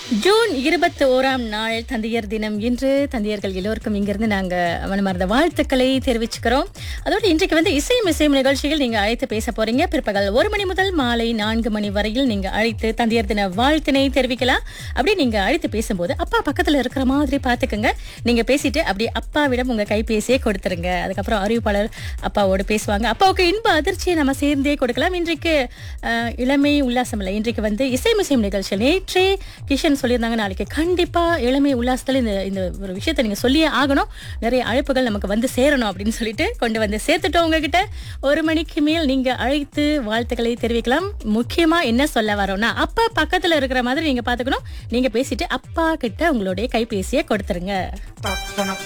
June இருபத்தி ஓராம் நாள் தந்தையர் தினம் இன்று தந்தையர்கள் எல்லோருக்கும் இங்கிருந்து நாங்க மனமார்ந்த வாழ்த்துக்களை தெரிவிச்சுக்கிறோம் அதோடு இன்றைக்கு வந்து இசை இசையும் நிகழ்ச்சியில் நீங்க அழைத்து பேச போறீங்க பிற்பகல் ஒரு மணி முதல் மாலை நான்கு மணி வரையில் நீங்க அழைத்து தந்தையர் தின வாழ்த்தினை தெரிவிக்கலாம் அப்படி நீங்க அழைத்து பேசும்போது அப்பா பக்கத்துல இருக்கிற மாதிரி பாத்துக்கோங்க நீங்க பேசிட்டு அப்படி அப்பாவிடம் உங்க கைபேசியை கொடுத்துருங்க அதுக்கப்புறம் அறிவிப்பாளர் அப்பாவோடு பேசுவாங்க அப்பாவுக்கு இன்ப அதிர்ச்சியை நம்ம சேர்ந்தே கொடுக்கலாம் இன்றைக்கு அஹ், இளமை உல்லாசம் இல்லை இன்றைக்கு வந்து இசை இசையும் நிகழ்ச்சி நேற்றே கிஷன் சொல்லியிருந்தாங்க நாளைக்கு கண்டிப்பா இளமை உல்லாசத்துல இந்த இந்த ஒரு விஷயத்தை நீங்க சொல்லியே ஆகணும் நிறைய அழைப்புகள் நமக்கு வந்து சேரணும் அப்படின்னு சொல்லிட்டு கொண்டு வந்து சேர்த்துட்டோம் உங்ககிட்ட ஒரு மணிக்கு மேல் நீங்க அழைத்து வாழ்த்துக்களை தெரிவிக்கலாம் முக்கியமா என்ன சொல்ல வரோம்னா அப்பா பக்கத்துல இருக்கிற மாதிரி நீங்க பாத்துக்கணும் நீங்க பேசிட்டு அப்பா கிட்ட உங்களுடைய கைபேசியை கொடுத்துருங்க